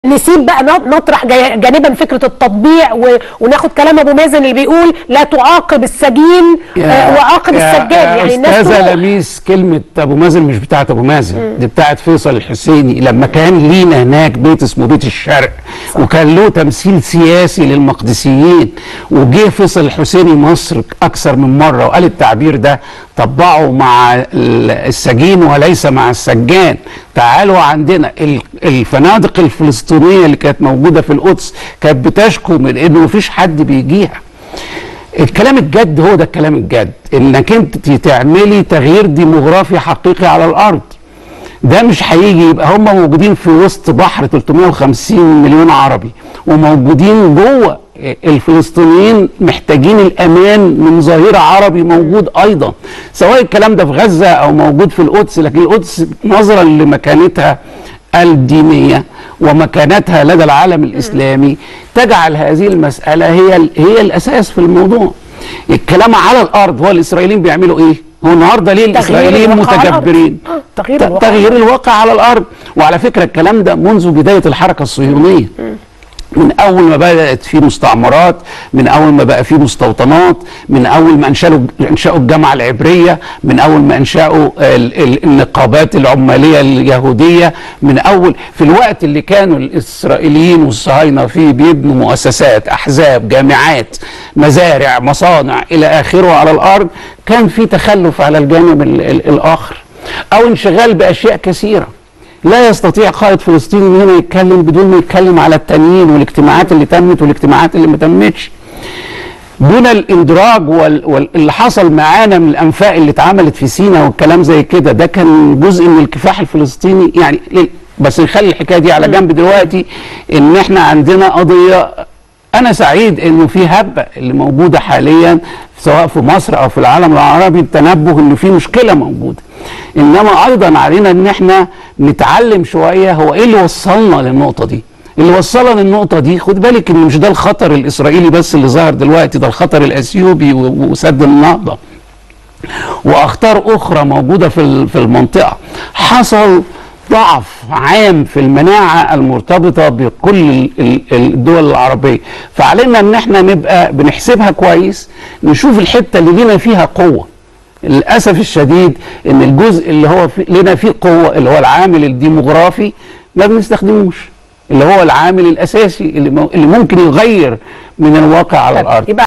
نسيب بقى نط- نطرح جا- جانبا فكره التطبيع و... وناخد كلام ابو مازن اللي بيقول لا تعاقب السجين آه وعاقب السجان يعني الناس استاذه تروح. لميس كلمه ابو مازن مش بتاعت ابو مازن دي بتاعت فيصل الحسيني لما كان لينا هناك بيت اسمه بيت الشرق وكان له تمثيل سياسي للمقدسيين وجه فيصل الحسيني مصر اكثر من مره وقال التعبير ده طبعه مع ال- السجين وليس مع السجان تعالوا عندنا ال- الفنادق الفلسطينيه اللي كانت موجوده في القدس كانت بتشكو من انه مفيش حد بيجيها الكلام الجد هو ده الكلام الجد انك انت تعملي تغيير ديموغرافي حقيقي على الارض ده مش هيجي يبقى هم موجودين في وسط بحر 350 مليون عربي وموجودين جوه الفلسطينيين محتاجين الامان من ظهير عربي موجود ايضا سواء الكلام ده في غزه او موجود في القدس لكن القدس نظرا لمكانتها الدينيه ومكانتها لدى العالم الاسلامي تجعل هذه المساله هي ال- هي الاساس في الموضوع الكلام على الارض هو الاسرائيليين بيعملوا ايه هو النهارده ليه الاسرائيليين الواقع على الأرض. متجبرين آه، تغيير ت- الواقع. تغيير الواقع على الارض وعلى فكره الكلام ده منذ بدايه الحركه الصهيونيه من اول ما بدات في مستعمرات من اول ما بقى في مستوطنات من اول ما انشأوا انشأوا الجامعه العبريه من اول ما انشأوا ال- ال- النقابات العماليه اليهوديه من اول في الوقت اللي كانوا الاسرائيليين والصهاينه فيه بيبنوا مؤسسات احزاب جامعات مزارع مصانع الى اخره على الارض كان في تخلف على الجانب ال- ال- الاخر او انشغال باشياء كثيره لا يستطيع قائد فلسطيني ان هنا يتكلم بدون ما يتكلم على التانيين والاجتماعات اللي تمت والاجتماعات اللي ما تمتش دون الاندراج وال- وال- اللي حصل معانا من الانفاق اللي اتعملت في سينا والكلام زي كده ده كان جزء من الكفاح الفلسطيني يعني ليه؟ بس نخلي الحكايه دي على جنب دلوقتي ان احنا عندنا قضيه انا سعيد انه في هبه اللي موجوده حاليا سواء في مصر او في العالم العربي التنبه ان في مشكله موجوده انما ايضا علينا ان احنا نتعلم شويه هو ايه اللي وصلنا للنقطه دي اللي وصلنا للنقطه دي خد بالك ان مش ده الخطر الاسرائيلي بس اللي ظهر دلوقتي ده الخطر الاثيوبي و- وسد النهضه واخطار اخرى موجوده في ال- في المنطقه حصل ضعف عام في المناعه المرتبطه بكل ال- ال- الدول العربيه فعلينا ان احنا نبقى بنحسبها كويس نشوف الحته اللي لينا فيها قوه للاسف الشديد ان الجزء اللي هو في لنا فيه قوه اللي هو العامل الديموغرافي ما بنستخدموش اللي هو العامل الاساسي اللي, مو- اللي ممكن يغير من الواقع على طب الارض يبقى